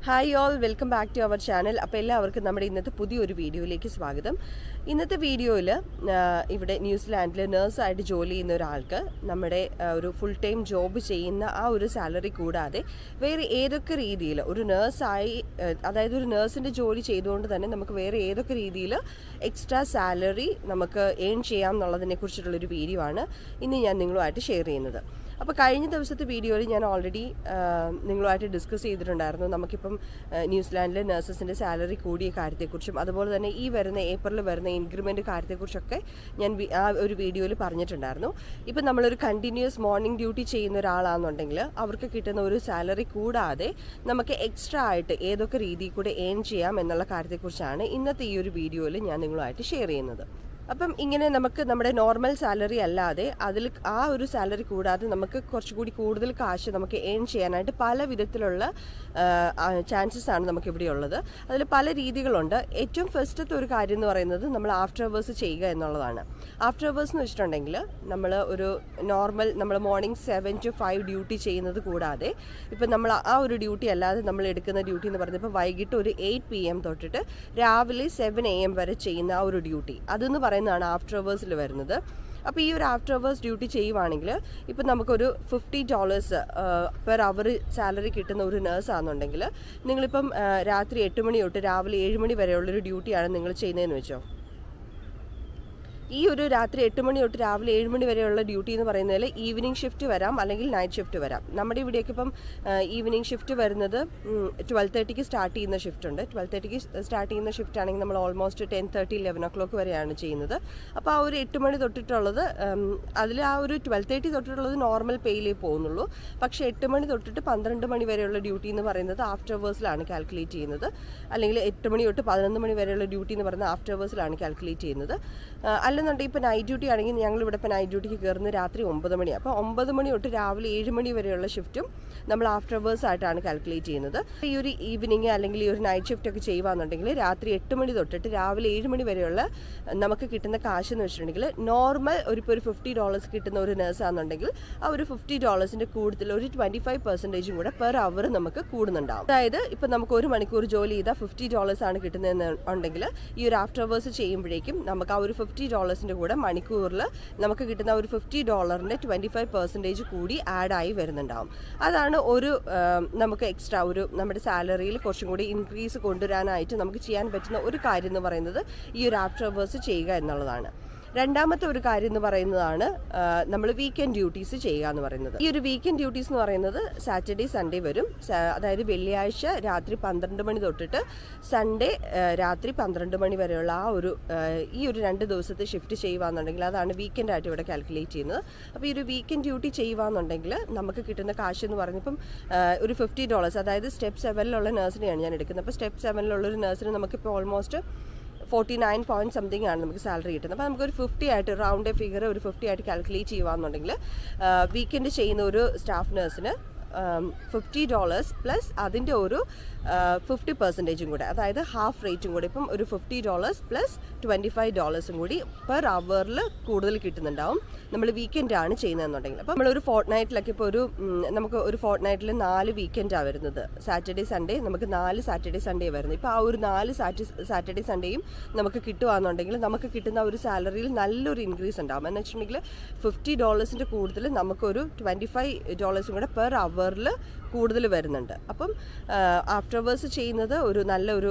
hi all welcome back to our channel അപ്പോൾ എല്ലാവർക്കും നമ്മുടെ ഇന്നത്തെ പുതിയൊരു വീഡിയോയിലേക്ക് സ്വാഗതം ഇന്നത്തെ വീഡിയോയിൽ ഇവിടെ ന്യൂസിലാൻഡിൽ നേഴ്സായിട്ട് ജോലി ചെയ്യുന്ന ഒരാൾക്ക് നമ്മുടെ ആ, ഒരു ഫുൾ ടൈം ജോബ് ചെയ്യുന്ന ആ ഒരു സാലറി കൂടാതെ വേറെ ഏതൊക്കെ രീതിയിൽ ഒരു നേഴ്സായി അതായത് ഒരു നേഴ്സിൻ്റെ ജോലി ചെയ്തുകൊണ്ട് തന്നെ നമുക്ക് വേറെ ഏതൊക്കെ രീതിയിൽ എക്സ്ട്രാ സാലറി നമുക്ക് ഏൺ ചെയ്യാം എന്നുള്ളതിനെ കുറിച്ചിട്ടുള്ളൊരു വീഡിയോ ആണ് ഇന്ന് ഞാൻ നിങ്ങളുമായിട്ട് ഷെയർ ചെയ്യുന്നത് അപ്പോൾ കഴിഞ്ഞ ദിവസത്തെ വീഡിയോയിൽ ഞാൻ ഓൾറെഡി നിങ്ങളുമായിട്ട് ഡിസ്കസ് ചെയ്തിട്ടുണ്ടായിരുന്നു നമുക്കിപ്പം ആ, ന്യൂസിലാൻഡിലെ നഴ്സസിൻ്റെ സാലറി കൂടിയ കാര്യത്തെക്കുറിച്ചും അതുപോലെ തന്നെ ഈ വരുന്ന ഏപ്രിലിൽ വരുന്ന ഇൻക്രിമെൻ്റ് കാര്യത്തെക്കുറിച്ചൊക്കെ ഞാൻ വി- ആ ഒരു വീഡിയോയിൽ പറഞ്ഞിട്ടുണ്ടായിരുന്നു ഇപ്പം നമ്മളൊരു കണ്ടിന്യൂസ് മോർണിംഗ് ഡ്യൂട്ടി ചെയ്യുന്ന ഒരാളാണെന്നുണ്ടെങ്കിൽ അവർക്ക് കിട്ടുന്ന ഒരു സാലറി കൂടാതെ നമുക്ക് എക്സ്ട്രാ ആയിട്ട് ഏതൊക്കെ രീതിയിൽ കൂടെ ഏൺ ചെയ്യാം എന്നുള്ള കാര്യത്തെക്കുറിച്ചാണ് ഇന്നത്തെ ഈ ഒരു വീഡിയോയിൽ ഞാൻ നിങ്ങളുമായിട്ട് ഷെയർ ചെയ്യുന്നത് അപ്പം ഇങ്ങനെ നമുക്ക് നമ്മുടെ നോർമൽ സാലറി അല്ലാതെ അതിൽ ആ ഒരു സാലറി കൂടാതെ നമുക്ക് കുറച്ചുകൂടി കൂടുതൽ കാശ് നമുക്ക് ഏൺ ചെയ്യാനായിട്ട് പല വിധത്തിലുള്ള ചാൻസസ് ആണ് നമുക്ക് ഇവിടെ ഉള്ളത് അതിൽ പല രീതികളുണ്ട് ഏറ്റവും ഫസ്റ്റത്തെ ഒരു കാര്യം എന്ന് പറയുന്നത് നമ്മൾ ആഫ്റ്റർ അവേഴ്സ് ചെയ്യുക എന്നുള്ളതാണ് ആഫ്റ്റർ അവേഴ്സ് എന്ന് വെച്ചിട്ടുണ്ടെങ്കിൽ നമ്മൾ ഒരു നോർമൽ നമ്മൾ morning seven to five duty ചെയ്യുന്നത് കൂടാതെ ഇപ്പം നമ്മൾ ആ ഒരു ഡ്യൂട്ടി അല്ലാതെ നമ്മൾ എടുക്കുന്ന ഡ്യൂട്ടി എന്ന് പറയുന്നത് ഇപ്പോൾ വൈകിട്ട് ഒരു എയ്റ്റ് പി എം തൊട്ടിട്ട് രാവിലെ സെവൻ എ എം വരെ ചെയ്യുന്ന ആ ഒരു ഡ്യൂട്ടി അതെന്ന് പറയുന്നതാണ് ആഫ്റ്റർ അവേഴ്സിൽ വരുന്നത് അപ്പോൾ ഈ ഒരു ആഫ്റ്റർ അവേഴ്സ് ഡ്യൂട്ടി ചെയ്യുവാണെങ്കിൽ ഇപ്പം നമുക്കൊരു fifty dollars per hour salary കിട്ടുന്ന ഒരു നേഴ്സ് ആണെന്നുണ്ടെങ്കിൽ നിങ്ങളിപ്പം ആ, രാത്രി എട്ട് മണി തൊട്ട് രാവിലെ ഏഴ് മണി വരെയുള്ളൊരു ഡ്യൂട്ടിയാണ് നിങ്ങൾ ചെയ്യുന്നതെന്ന് വെച്ചോ ഈ ഒരു രാത്രി എട്ട് മണി തൊട്ട് രാവിലെ ഏഴ് മണി വരെയുള്ള ഡ്യൂട്ടി എന്ന് പറയുന്നതിൽ ഈവനിങ് ഷിഫ്റ്റ് വരാം അല്ലെങ്കിൽ നൈറ്റ് ഷിഫ്റ്റ് വരാം നമ്മുടെ ഇവിടെയൊക്കെ ഇപ്പം ഈവനിങ് ഷിഫ്റ്റ് വരുന്നത് ട്വൽവ് തേർട്ടിക്ക് സ്റ്റാർട്ട് ചെയ്യുന്ന ഷിഫ്റ്റ് ഉണ്ട് ട്വൽവ് തേർട്ടിക്ക് സ്റ്റാർട്ട് ചെയ്യുന്ന ഷിഫ്റ്റ് ആണെങ്കിൽ നമ്മൾ almost ten thirty eleven o'clock വരെയാണ് ചെയ്യുന്നത് അപ്പോൾ ആ ഒരു എട്ട് മണി തൊട്ടിട്ടുള്ളത് അതിൽ ആ ഒരു ട്വൽവ് തേർട്ടി തൊട്ടിട്ടുള്ളത് നോർമൽ പേയിലേ പോകുന്നുള്ളൂ പക്ഷേ എട്ട് മണി തൊട്ടിട്ട് പന്ത്രണ്ട് മണി വരെയുള്ള ഡ്യൂട്ടി എന്ന് പറയുന്നത് ആഫ്റ്റർ വേഴ്സിലാണ് കാൽക്കുലേറ്റ് ചെയ്യുന്നത് അല്ലെങ്കിൽ എട്ട് മണി തൊട്ട് പതിനൊന്ന് മണി വരെയുള്ള ഡ്യൂട്ടി എന്ന് പറയുന്നത് ആഫ്റ്റർ വേഴ്സിലാണ് കാൽക്കുലേറ്റ് ചെയ്യുന്നത് ആ, അല്ലെന്നുണ്ടെങ്കിൽ ഇപ്പോൾ നൈറ്റ് ഡ്യൂട്ടി ആണെങ്കിൽ ഞങ്ങൾ ഇവിടെ ഇപ്പോൾ നൈറ്റ് ഡ്യൂട്ടിക്ക് കയറുന്നത് രാത്രി ഒമ്പത് മണിയാണ് അപ്പോൾ ഒമ്പത് മണി തൊട്ട് രാവിലെ ഏഴ് മണി വരെയുള്ള ഷിഫ്റ്റും നമ്മൾ ആഫ്റ്റർ വേഴ്സ് ആയിട്ടാണ് കാൽക്കുലേറ്റ് ചെയ്യുന്നത് ഈ ഒരു ഈവനിങ് അല്ലെങ്കിൽ ഈ ഒരു നൈറ്റ് ഷിഫ്റ്റ് ഒക്കെ ചെയ്യുകയാണെന്നുണ്ടെങ്കിൽ രാത്രി എട്ട് മണി തൊട്ടിട്ട് രാവിലെ ഏഴ് മണി വരെയുള്ള നമുക്ക് കിട്ടുന്ന കാശ് എന്ന് വെച്ചിട്ടുണ്ടെങ്കിൽ നോർമൽ ഒരു ഇപ്പോൾ ഒരു ഫിഫ്റ്റി ഡോളേഴ്സ് കിട്ടുന്ന ഒരു നേഴ്സ് ആണെന്നുണ്ടെങ്കിൽ ആ ഒരു ഫിഫ്റ്റി ഡോളേഴ്സിൻ്റെ കൂടുതൽ ഒരു ട്വൻറ്റി ഫൈവ് പെർസെൻറ്റേജും കൂടെ പെർ അവർ നമുക്ക് കൂടുന്നുണ്ടാവും അതായത് ഇപ്പം നമുക്ക് ഒരു മണിക്കൂർ ജോലി ചെയ്താൽ ഫിഫ്റ്റി ഡോളേഴ്സ് ആണ് കിട്ടുന്നതെന്ന് ഉണ്ടെങ്കിൽ ഈ ഒരു ആഫ്റ്റർ അവേഴ്സ് ചെയ്യുമ്പോഴേക്കും നമുക്ക് ആ ഒരു ഫിഫ്റ്റി ഡോളേഴ്സിൻ്റെ കൂടെ മണിക്കൂറിൽ നമുക്ക് കിട്ടുന്ന ആ ഒരു ഫിഫ്റ്റി ഡോളറിൻ്റെ ട്വൻറ്റി ഫൈവ് പെർസെൻറ്റേജ് കൂടി ആഡ് ആയി വരുന്നുണ്ടാവും അതാണ് ഒരു ആ, നമുക്ക് എക്സ്ട്രാ ഒരു നമ്മുടെ സാലറിയിൽ കുറച്ചും കൂടി ഇൻക്രീസ് കൊണ്ടുവരാനായിട്ട് നമുക്ക് ചെയ്യാൻ പറ്റുന്ന ഒരു കാര്യം എന്ന് പറയുന്നത് ഈ ഒരു ആഫ്റ്റർ അവേഴ്സ് ചെയ്യുക എന്നുള്ളതാണ് രണ്ടാമത്തെ ഒരു കാര്യം എന്ന് പറയുന്നതാണ് നമ്മൾ വീക്കെൻഡ് ഡ്യൂട്ടീസ് ചെയ്യുക എന്ന് പറയുന്നത് ഈ ഒരു വീക്കെൻഡ് ഡ്യൂട്ടീസ് എന്ന് പറയുന്നത് സാറ്റർഡേ സൺഡേ വരും സ- അതായത് വെള്ളിയാഴ്ച രാത്രി പന്ത്രണ്ട് മണി തൊട്ടിട്ട് സൺഡേ രാത്രി പന്ത്രണ്ട് മണി വരെയുള്ള ആ ഒരു ആ, ഈ ഒരു രണ്ട് ദിവസത്തെ ഷിഫ്റ്റ് ചെയ്യുകയാണെന്നുണ്ടെങ്കിൽ അതാണ് വീക്കെൻഡ് ആയിട്ട് ഇവിടെ കാൽക്കുലേറ്റ് ചെയ്യുന്നത് അപ്പോൾ ഈ ഒരു വീക്കെൻഡ് ഡ്യൂട്ടി ചെയ്യുകയാണെന്നുണ്ടെങ്കിൽ നമുക്ക് കിട്ടുന്ന കാശ് എന്ന് പറഞ്ഞപ്പം ആ, ഒരു ഫിഫ്റ്റി ഡോളേഴ്സ് അതായത് സ്റ്റെപ്പ് സെവനിലുള്ള നഴ്സിനെയാണ് ഞാൻ എടുക്കുന്നത് അപ്പോൾ സ്റ്റെപ്പ് സെവനിലുള്ള ഒരു നഴ്സിന് നമുക്കിപ്പോൾ almost forty nine point something ആണ് നമുക്ക് സാലറി കിട്ടുന്നത് അപ്പോൾ നമുക്കൊരു ഫിഫ്റ്റി ആയിട്ട് റൗണ്ട് എ ഫിഗർ ഒരു ഫിഫ്റ്റി ആയിട്ട് കാൽക്കുലേറ്റ് ചെയ്യുകയാണെന്നുണ്ടെങ്കിൽ വീക്കെൻഡ് ചെയ്യുന്ന ഒരു സ്റ്റാഫ് നഴ്സിന് ഫിഫ്റ്റി ഡോളേഴ്സ് പ്ലസ് അതിൻ്റെ ഒരു ഫിഫ്റ്റി പെർസെൻറ്റേജും കൂടെ അതായത് ഹാഫ് റേറ്റും കൂടെ ഇപ്പം ഒരു fifty dollars plus twenty five ഡോളേഴ്സും കൂടി പെർ അവറിൽ കൂടുതൽ കിട്ടുന്നുണ്ടാവും നമ്മൾ വീക്കെൻഡ് ആണ് ചെയ്യുന്നതെന്നുണ്ടെങ്കിൽ അപ്പോൾ നമ്മളൊരു ഫോർട്ട് നൈറ്റിലൊക്കെ ഇപ്പോൾ ഒരു ഉം, നമുക്ക് ഒരു ഫോർട്ട് നൈറ്റിൽ നാല് വീക്കെൻഡാണ് വരുന്നത് സാറ്റർഡേ സൺഡേ നമുക്ക് നാല് സാറ്റർഡേ സൺഡേ വരുന്നത് ഇപ്പോൾ ആ ഒരു നാല് സാറ്റർഡേ സൺഡേയും നമുക്ക് കിട്ടുകയാണെന്നുണ്ടെങ്കിൽ നമുക്ക് കിട്ടുന്ന ആ ഒരു സാലറിയിൽ നല്ലൊരു ഇൻക്രീസ് ഉണ്ടാവും എന്ന് വെച്ചിട്ടുണ്ടെങ്കിൽ ഫിഫ്റ്റി ഡോളേഴ്സിൻ്റെ കൂടുതൽ നമുക്കൊരു ട്വൻറ്റി ഫൈവ് ഡോളേഴ്സും കൂടെ പെർ അവറിൽ കൂടുതൽ വരുന്നുണ്ട് അപ്പം ആഫ്റ്റർ അവേഴ്സ് ചെയ്യുന്നത് ഒരു നല്ല ഒരു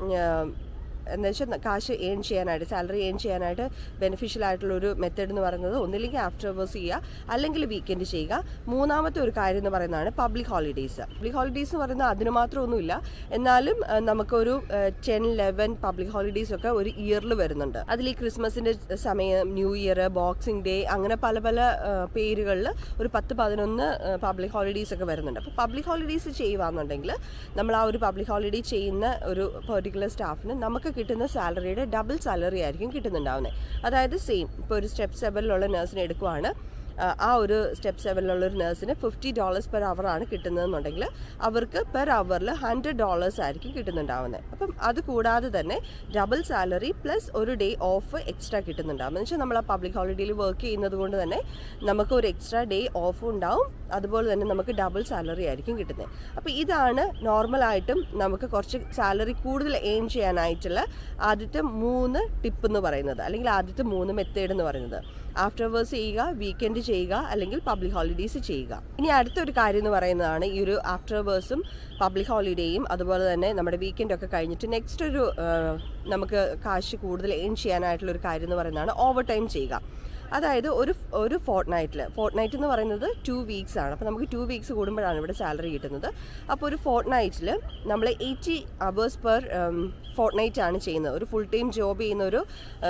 എന്ന് വെച്ചാൽ കാശ് ഏൺ ചെയ്യാനായിട്ട് സാലറി ഏൺ ചെയ്യാനായിട്ട് ബെനിഫിഷ്യൽ ആയിട്ടുള്ള ഒരു മെത്തേഡ് എന്ന് പറയുന്നത് ഒന്നില്ലെങ്കിൽ ആഫ്റ്റർ അവേഴ്സ് ചെയ്യുക അല്ലെങ്കിൽ വീക്കെൻഡ് ചെയ്യുക മൂന്നാമത്തെ ഒരു കാര്യം എന്ന് പറയുന്നതാണ് പബ്ലിക് ഹോളിഡേയ്സ് പബ്ലിക് ഹോളിഡേയ്സ് എന്ന് പറയുന്നത് അതിന് മാത്രമൊന്നുമില്ല എന്നാലും ആ, നമുക്കൊരു ടെൻ ലെവൻ പബ്ലിക് ഹോളിഡേയ്സ് ഒക്കെ ഒരു ഇയറിൽ വരുന്നുണ്ട് അതിൽ ഈ ക്രിസ്മസിൻ്റെ സമയം ന്യൂ ഇയർ ബോക്സിംഗ് ഡേ അങ്ങനെ പല പല പേരുകളിൽ ഒരു പത്ത് പതിനൊന്ന് പബ്ലിക് ഹോളിഡേയ്സ് ഒക്കെ വരുന്നുണ്ട് അപ്പോൾ പബ്ലിക് ഹോളിഡേയ്സ് ചെയ്യുകയാണെന്നുണ്ടെങ്കിൽ നമ്മൾ ആ ഒരു പബ്ലിക് ഹോളിഡേ ചെയ്യുന്ന ഒരു പെർട്ടിക്കുലർ സ്റ്റാഫിന് നമുക്ക് കിട്ടുന്ന സാലറിയുടെ ഡബിൾ സാലറി ആയിരിക്കും കിട്ടുന്നുണ്ടാവുന്നത് അതായത് സെയിം ഇപ്പോൾ ഒരു സ്റ്റെപ്പ് സെവനിലുള്ള നഴ്സിനെ എടുക്കുവാണ് ആ, ആ ഒരു സ്റ്റെപ്പ് സെവനിലുള്ള ഒരു നഴ്സിന് ഫിഫ്റ്റി ഡോളേഴ്സ് പെർ അവർ ആണ് കിട്ടുന്നതെന്നുണ്ടെങ്കിൽ അവർക്ക് പെർ അവറിൽ ഹൺഡ്രഡ് ഡോളേഴ്സ് ആയിരിക്കും കിട്ടുന്നുണ്ടാവുന്നത് അപ്പം അത് കൂടാതെ തന്നെ ഡബിൾ സാലറി പ്ലസ് ഒരു ഡേ ഓഫ് എക്സ്ട്രാ കിട്ടുന്നുണ്ടാവും എന്ന് വെച്ചാൽ നമ്മൾ ആ പബ്ലിക് ഹോളിഡേയിൽ വർക്ക് ചെയ്യുന്നത് കൊണ്ട് തന്നെ നമുക്ക് ഒരു എക്സ്ട്രാ ഡേ ഓഫ് ഉണ്ടാവും അതുപോലെ തന്നെ നമുക്ക് ഡബിൾ സാലറി ആയിരിക്കും കിട്ടുന്നത് അപ്പോൾ ഇതാണ് നോർമലായിട്ടും നമുക്ക് കുറച്ച് സാലറി കൂടുതൽ എയിം ചെയ്യാനായിട്ടുള്ള ആദ്യത്തെ മൂന്ന് ടിപ്പ് എന്ന് പറയുന്നത് അല്ലെങ്കിൽ ആദ്യത്തെ മൂന്ന് മെത്തേഡ് എന്ന് പറയുന്നത് ആഫ്റ്റർ വേഴ്സ് ചെയ്യുക വീക്കെൻഡ് ചെയ്യുക അല്ലെങ്കിൽ പബ്ലിക് ഹോളിഡേയ്സ് ചെയ്യുക ഇനി അടുത്തൊരു കാര്യം എന്ന് പറയുന്നതാണ് ഈ ഒരു ആഫ്റ്റർ വേഴ്സും പബ്ലിക് ഹോളിഡേയും അതുപോലെ തന്നെ നമ്മുടെ വീക്കെൻഡ് ഒക്കെ കഴിഞ്ഞിട്ട് നെക്സ്റ്റ് ഒരു ആ, നമുക്ക് കാശ് കൂടുതൽ എയിം ചെയ്യാനായിട്ടുള്ള ഒരു കാര്യം എന്ന് പറയുന്നതാണ് ഓവർ ടൈം ചെയ്യുക അതായത് ഒരു ഒരു ഫോർട്ട് നൈറ്റിൽ ഫോർട്ട് നൈറ്റ് എന്ന് പറയുന്നത് ടു വീക്സ് ആണ് അപ്പോൾ നമുക്ക് ടു വീക്സ് കൂടുമ്പോഴാണ് ഇവിടെ സാലറി കിട്ടുന്നത് അപ്പോൾ ഒരു ഫോർട്ട് നൈറ്റിൽ നമ്മൾ eighty hours per fortnight ആണ് ചെയ്യുന്നത് ഒരു ഫുൾ ടൈം ജോബ് ചെയ്യുന്ന ഒരു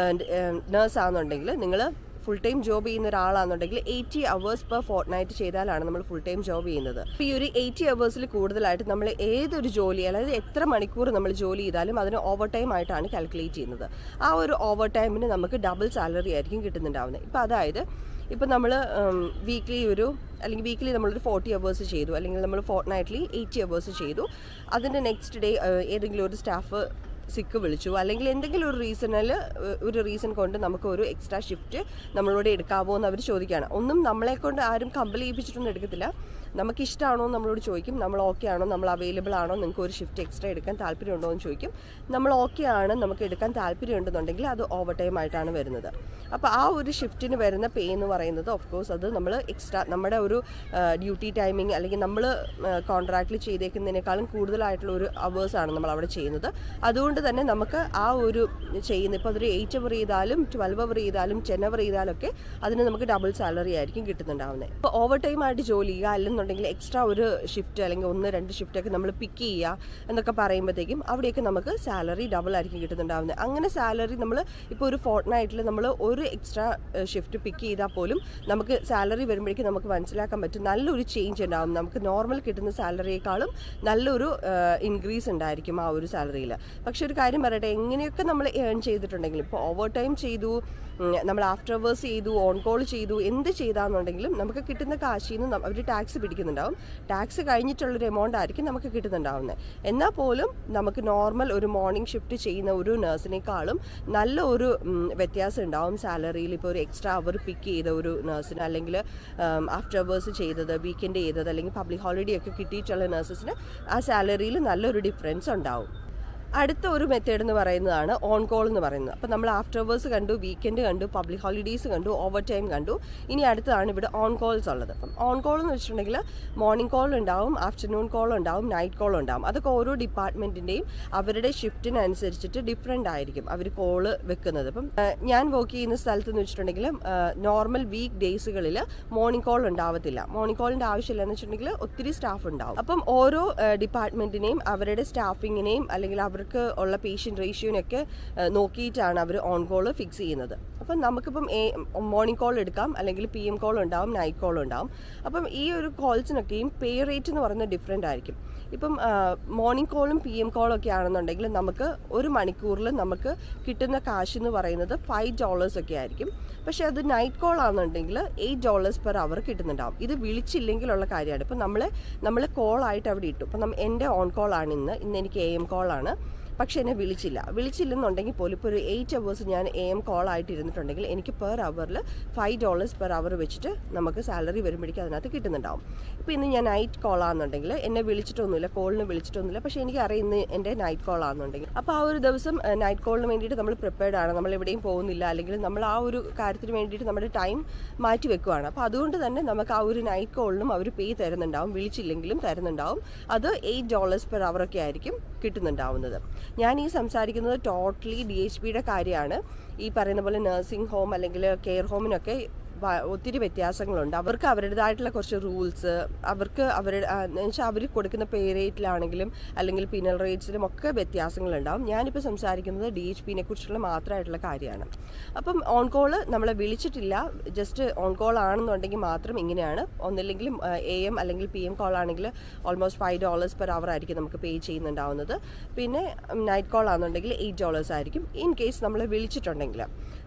നേഴ്സ് ആണെന്നുണ്ടെങ്കിൽ നിങ്ങൾ ഫുൾ ടൈം ജോബ് ചെയ്യുന്ന ഒരാളാണെന്നുണ്ടെങ്കിൽ eighty hours per fortnight ചെയ്താലാണ് നമ്മൾ ഫുൾ ടൈം ജോബ് ചെയ്യുന്നത് അപ്പോൾ ഈ ഒരു എയ്റ്റി അവേഴ്സിൽ കൂടുതലായിട്ട് നമ്മൾ ഏതൊരു ജോലി അതായത് എത്ര മണിക്കൂർ നമ്മൾ ജോലി ചെയ്താലും അതിന് ഓവർ ടൈം ആയിട്ടാണ് കാൽക്കുലേറ്റ് ചെയ്യുന്നത് ആ ഒരു ഓവർ ടൈമിന് നമുക്ക് ഡബിൾ സാലറി ആയിരിക്കും കിട്ടുന്നുണ്ടാവുന്നത് ഇപ്പോൾ അതായത് ഇപ്പം നമ്മൾ വീക്ക്ലി ഒരു അല്ലെങ്കിൽ വീക്ക്ലി നമ്മളൊരു ഫോർട്ടി അവേഴ്സ് ചെയ്തു അല്ലെങ്കിൽ നമ്മൾ ഫോർട്ട് നൈറ്റ്ലി എയ്റ്റി അവേഴ്സ് ചെയ്തു അതിൻ്റെ നെക്സ്റ്റ് ഡേ ഏതെങ്കിലും ഒരു സ്റ്റാഫ് സിക്ക് വിളിച്ചു അല്ലെങ്കിൽ എന്തെങ്കിലും ഒരു റീസണിൽ ഒരു റീസൺ കൊണ്ട് നമുക്ക് ഒരു എക്സ്ട്രാ ഷിഫ്റ്റ് നമ്മളോട് എടുക്കാമോ എന്ന് അവർ ചോദിക്കുകയാണ് ഒന്നും നമ്മളെ കൊണ്ട് ആരും കമ്പൽ ചെയ്യിപ്പിച്ചിട്ടൊന്നും എടുക്കത്തില്ല നമുക്ക് ഇഷ്ടമാണോ എന്ന് നമ്മളോട് ചോദിക്കും നമ്മൾ ഓക്കെ ആണോ നമ്മൾ അവൈലബിൾ ആണോ നിങ്ങൾക്ക് ഒരു ഷിഫ്റ്റ് എക്സ്ട്രാ എടുക്കാൻ താല്പര്യമുണ്ടോ എന്ന് ചോദിക്കും നമ്മൾ ഓക്കെ ആണ് നമുക്ക് എടുക്കാൻ താല്പര്യമുണ്ടെന്നുണ്ടെങ്കിൽ അത് ഓവർ ടൈം ആയിട്ടാണ് വരുന്നത് അപ്പോൾ ആ ഒരു ഷിഫ്റ്റിന് വരുന്ന പേ എന്ന് പറയുന്നത് ഓഫ് കോഴ്സ് അത് നമ്മൾ എക്സ്ട്രാ നമ്മുടെ ഒരു ഡ്യൂട്ടി ടൈമിംഗ് അല്ലെങ്കിൽ നമ്മൾ കോൺട്രാക്റ്റിൽ ചെയ്തേക്കുന്നതിനേക്കാളും കൂടുതലായിട്ടുള്ള ഒരു അവേഴ്സാണ് നമ്മൾ അവിടെ ചെയ്യുന്നത് അതുകൊണ്ട് തന്നെ നമുക്ക് ആ ഒരു ചെയ്യുന്ന ഇപ്പോൾ അതൊരു എയ്റ്റ് അവർ ചെയ്താലും ട്വൽവ് അവർ ചെയ്താലും ടെൻ അവർ ചെയ്താലൊക്കെ അതിന് നമുക്ക് ഡബിൾ സാലറി ആയിരിക്കും കിട്ടുന്നുണ്ടാവുന്നത് ഇപ്പോൾ ഓവർ ടൈം ആയിട്ട് ജോലി ചെയ്യുക അല്ലെന്നുണ്ടെങ്കിൽ എക്സ്ട്രാ ഒരു ഷിഫ്റ്റ് അല്ലെങ്കിൽ ഒന്ന് രണ്ട് ഷിഫ്റ്റൊക്കെ നമ്മൾ പിക്ക് ചെയ്യുക എന്നൊക്കെ പറയുമ്പോഴത്തേക്കും അവിടെയൊക്കെ നമുക്ക് സാലറി ഡബിൾ ആയിരിക്കും കിട്ടുന്നുണ്ടാവുന്നത് അങ്ങനെ സാലറി നമ്മൾ ഇപ്പോൾ ഒരു ഫോർട്ട് നൈറ്റിൽ നമ്മൾ ഒരു എക്സ്ട്രാ ഷിഫ്റ്റ് പിക്ക് ചെയ്താൽ പോലും നമുക്ക് സാലറി വരുമ്പോഴേക്കും നമുക്ക് മനസ്സിലാക്കാൻ പറ്റും നല്ലൊരു ചേഞ്ച് ഉണ്ടാവും നമുക്ക് നോർമൽ കിട്ടുന്ന സാലറിയേക്കാളും നല്ലൊരു ഇൻക്രീസ് ഉണ്ടായിരിക്കും ആ ഒരു സാലറിയിൽ പക്ഷെ ഒരു കാര്യം പറയട്ടെ എങ്ങനെയൊക്കെ നമ്മൾ ഏൺ ചെയ്തിട്ടുണ്ടെങ്കിലും ഇപ്പോൾ ഓവർ ടൈം ചെയ്തു ഉം, നമ്മൾ ആഫ്റ്റർ അവേഴ്സ് ചെയ്തു ഓൺ കോൾ ചെയ്തു എന്ത് ചെയ്താന്നുണ്ടെങ്കിലും നമുക്ക് കിട്ടുന്ന കാശിൽ നിന്ന് അവർ ടാക്സ് പിടിക്കുന്നുണ്ടാവും ടാക്സ് കഴിഞ്ഞിട്ടുള്ളൊരു എമൗണ്ട് ആയിരിക്കും നമുക്ക് കിട്ടുന്നുണ്ടാവുന്നത് എന്നാൽ പോലും നമുക്ക് നോർമൽ ഒരു മോർണിംഗ് ഷിഫ്റ്റ് ചെയ്യുന്ന ഒരു നഴ്സിനേക്കാളും നല്ല ഒരു ഉം, വ്യത്യാസം ഉണ്ടാവും സാലറിയിൽ ഇപ്പോൾ ഒരു എക്സ്ട്രാ അവർ പിക്ക് ചെയ്ത ഒരു നഴ്സിന് അല്ലെങ്കിൽ ആഫ്റ്റർ അവേഴ്സ് ചെയ്തത് വീക്കെൻഡ് ചെയ്തത് അല്ലെങ്കിൽ പബ്ലിക് ഹോളിഡേ ഒക്കെ കിട്ടിയിട്ടുള്ള നഴ്സസിന് ആ സാലറിയിൽ നല്ലൊരു ഡിഫറൻസ് ഉണ്ടാവും അടുത്ത ഒരു മെത്തേഡ് എന്ന് പറയുന്നതാണ് ഓൺ കോൾ എന്ന് പറയുന്നത് അപ്പോൾ നമ്മൾ ആഫ്റ്റർ അവേഴ്സ് കണ്ടു വീക്കെൻഡ് കണ്ടു പബ്ലിക് ഹോളിഡേയ്സ് കണ്ടു ഓവർ ടൈം കണ്ടു ഇനി അടുത്തതാണ് ഇവിടെ ഓൺ കോൾസ് ഉള്ളത് അപ്പം ഓൺ കോൾ എന്ന് വെച്ചിട്ടുണ്ടെങ്കിൽ മോർണിംഗ് കോൾ ഉണ്ടാവും ആഫ്റ്റർനൂൺ കോൾ ഉണ്ടാവും നൈറ്റ് കോൾ ഉണ്ടാവും അതൊക്കെ ഓരോ ഡിപ്പാർട്ട്മെൻറ്റിൻ്റെയും അവരുടെ ഷിഫ്റ്റിനനുസരിച്ചിട്ട് ഡിഫറെൻ്റ് ആയിരിക്കും അവർ കോള് വെക്കുന്നത് അപ്പം ആ, ഞാൻ വർക്ക് ചെയ്യുന്ന സ്ഥലത്ത് എന്ന് വെച്ചിട്ടുണ്ടെങ്കിൽ നോർമൽ വീക്ക് ഡേയ്സുകളിൽ മോർണിംഗ് കോൾ ഉണ്ടാവത്തില്ല മോർണിംഗ് കോളിൻ്റെ ആവശ്യമില്ല എന്ന് വെച്ചിട്ടുണ്ടെങ്കിൽ ഒത്തിരി സ്റ്റാഫ് ഉണ്ടാവും അപ്പം ഓരോ ഡിപ്പാർട്ട്മെൻറ്റിനെയും അവരുടെ സ്റ്റാഫിങ്ങിനെയും അല്ലെങ്കിൽ അവർക്ക് ഉള്ള പേഷ്യൻ്റ് റേഷ്യോനൊക്കെ നോക്കിയിട്ടാണ് അവർ ഓൺ കോൾ ഫിക്സ് ചെയ്യുന്നത് അപ്പം നമുക്കിപ്പം എ മോർണിംഗ് കോൾ എടുക്കാം അല്ലെങ്കിൽ പി എം കോൾ ഉണ്ടാവും നൈറ്റ് കോൾ ഉണ്ടാവും അപ്പം ഈ ഒരു കോൾസിനൊക്കെയും പേ റേറ്റ് എന്ന് പറയുന്നത് ഡിഫറെൻ്റ് ആയിരിക്കും ഇപ്പം മോർണിംഗ് കോളും പി എം കോളും ഒക്കെ ആണെന്നുണ്ടെങ്കിൽ നമുക്ക് ഒരു മണിക്കൂറിൽ നമുക്ക് കിട്ടുന്ന കാശ് എന്ന് പറയുന്നത് ഫൈവ് ഡോളേഴ്സ് ഒക്കെ ആയിരിക്കും പക്ഷേ അത് നൈറ്റ് കോൾ ആണെന്നുണ്ടെങ്കിൽ എയ്റ്റ് ഡോളേഴ്സ് പെർ അവർ കിട്ടുന്നുണ്ടാവും ഇത് വിളിച്ചില്ലെങ്കിലുള്ള കാര്യമാണ് ഇപ്പം നമ്മൾ നമ്മൾ കോളായിട്ട് അവിടെ ഇട്ടു അപ്പം നമ്മ എൻ്റെ ഓൺ കോൾ ആണ് ഇന്ന് ഇന്ന് എനിക്ക് എ എം കോളാണ് പക്ഷെ എന്നെ വിളിച്ചില്ല വിളിച്ചില്ലെന്നുണ്ടെങ്കിൽ പോലും ഇപ്പോൾ ഒരു എയ്റ്റ് അവേഴ്സ് ഞാൻ എ എം കോൾ ആയിട്ട് ഇരുന്നിട്ടുണ്ടെങ്കിൽ എനിക്ക് പെർ അവറിൽ ഫൈവ് ഡോളേഴ്സ് പെർ അവർ വെച്ചിട്ട് നമുക്ക് സാലറി വരുമ്പോഴേക്കും അതിനകത്ത് കിട്ടുന്നുണ്ടാവും ഇപ്പോൾ ഇന്ന് ഞാൻ നൈറ്റ് കോൾ ആണെന്നുണ്ടെങ്കിൽ എന്നെ വിളിച്ചിട്ടൊന്നുമില്ല കോളിന് വിളിച്ചിട്ടൊന്നുമില്ല പക്ഷേ എനിക്ക് അറിയാം ഇന്ന് എൻ്റെ നൈറ്റ് കോൾ ആണെന്നുണ്ടെങ്കിൽ അപ്പോൾ ആ ഒരു ദിവസം നൈറ്റ് കോളിന് വേണ്ടിയിട്ട് നമ്മൾ പ്രിപ്പയർഡ് ആണ് നമ്മൾ എവിടെയും പോകുന്നില്ല അല്ലെങ്കിൽ നമ്മൾ ആ ഒരു കാര്യത്തിന് വേണ്ടിയിട്ട് നമ്മുടെ ടൈം മാറ്റി വെക്കുവാണ് അപ്പോൾ അതുകൊണ്ട് തന്നെ നമുക്ക് ആ ഒരു നൈറ്റ് കോളിനും അവർ പേ തരുന്നുണ്ടാവും വിളിച്ചില്ലെങ്കിലും തരുന്നുണ്ടാവും അത് എയ്റ്റ് ഡോളേഴ്സ് പെർ അവറൊക്കെ ആയിരിക്കും കിട്ടുന്നുണ്ടാവുന്നത് ഞാൻ ഈ സംസാരിക്കുന്നത് ടോട്ടലി ഡി എച്ച് പിയുടെ കാര്യമാണ് ഈ പറയുന്ന പോലെ നഴ്സിംഗ് ഹോം അല്ലെങ്കിൽ കെയർ ഹോമിനൊക്കെ വ- ഒത്തിരി വ്യത്യാസങ്ങളുണ്ട് അവർക്ക് അവരുടേതായിട്ടുള്ള കുറച്ച് റൂൾസ് അവർക്ക് അവരുടെ എന്നുവെച്ചാൽ അവർ കൊടുക്കുന്ന പേ റേറ്റിലാണെങ്കിലും അല്ലെങ്കിൽ പിനൽ റേറ്റ്സിലും ഒക്കെ വ്യത്യാസങ്ങളുണ്ടാവും ഞാനിപ്പോൾ സംസാരിക്കുന്നത് ഡി എച്ച് പിനെ കുറിച്ചുള്ള മാത്രമായിട്ടുള്ള കാര്യമാണ് അപ്പം ഓൺ കോള് നമ്മളെ വിളിച്ചിട്ടില്ല ജസ്റ്റ് ഓൺ കോൾ ആണെന്നുണ്ടെങ്കിൽ മാത്രം ഇങ്ങനെയാണ് ഒന്നില്ലെങ്കിലും എ എം അല്ലെങ്കിൽ പി എം കോൾ ആണെങ്കിൽ almost five dollars per hour ആയിരിക്കും നമുക്ക് പേ ചെയ്യുന്നുണ്ടാവുന്നത് പിന്നെ നൈറ്റ് കോൾ ആണെന്നുണ്ടെങ്കിൽ എയ്റ്റ് ഡോളേഴ്സ് ആയിരിക്കും ഇൻ കേസ് നമ്മളെ വിളിച്ചിട്ടുണ്ടെങ്കിൽ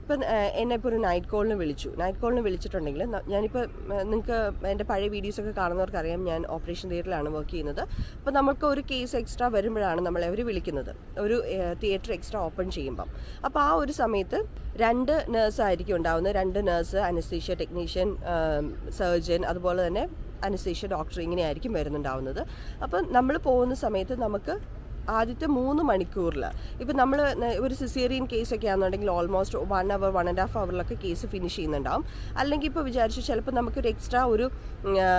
ഇപ്പം ഏഹ്, എന്നെ ഇപ്പോൾ ഒരു നൈറ്റ് കോളിന് വിളിച്ചു നൈറ്റ് കോളിന് വിളിച്ചിട്ടുണ്ടെങ്കിൽ ന- ഞാനിപ്പോൾ നിങ്ങൾക്ക് എൻ്റെ പഴയ വീഡിയോസൊക്കെ കാണുന്നവർക്കറിയാം ഞാൻ ഓപ്പറേഷൻ തിയേറ്ററിലാണ് വർക്ക് ചെയ്യുന്നത് അപ്പോൾ നമുക്ക് ഒരു കേസ് എക്സ്ട്രാ വരുമ്പോഴാണ് നമ്മളെ അവർ വിളിക്കുന്നത് ഒരു തിയേറ്റർ എക്സ്ട്രാ ഓപ്പൺ ചെയ്യുമ്പം അപ്പോൾ ആ ഒരു സമയത്ത് രണ്ട് നേഴ്സ് ആയിരിക്കും ഉണ്ടാവുന്നത് രണ്ട് നേഴ്സ് അനസ്തീഷ്യ ടെക്നീഷ്യൻ സർജൻ അതുപോലെ തന്നെ അനസ്തീഷ്യ ഡോക്ടർ ഇങ്ങനെയായിരിക്കും വരുന്നുണ്ടാവുന്നത് അപ്പം നമ്മൾ പോകുന്ന സമയത്ത് നമുക്ക് ആദ്യത്തെ മൂന്ന് മണിക്കൂറിൽ ഇപ്പം നമ്മൾ ഒരു സിസേറിയൻ കേസൊക്കെ ആണെന്നുണ്ടെങ്കിൽ almost one hour one and half അവറിലൊക്കെ കേസ് ഫിനിഷ് ചെയ്യുന്നുണ്ടാവും അല്ലെങ്കിൽ ഇപ്പോൾ വിചാരിച്ചു ചിലപ്പോൾ നമുക്കൊരു എക്സ്ട്രാ ഒരു ഉം, ആ,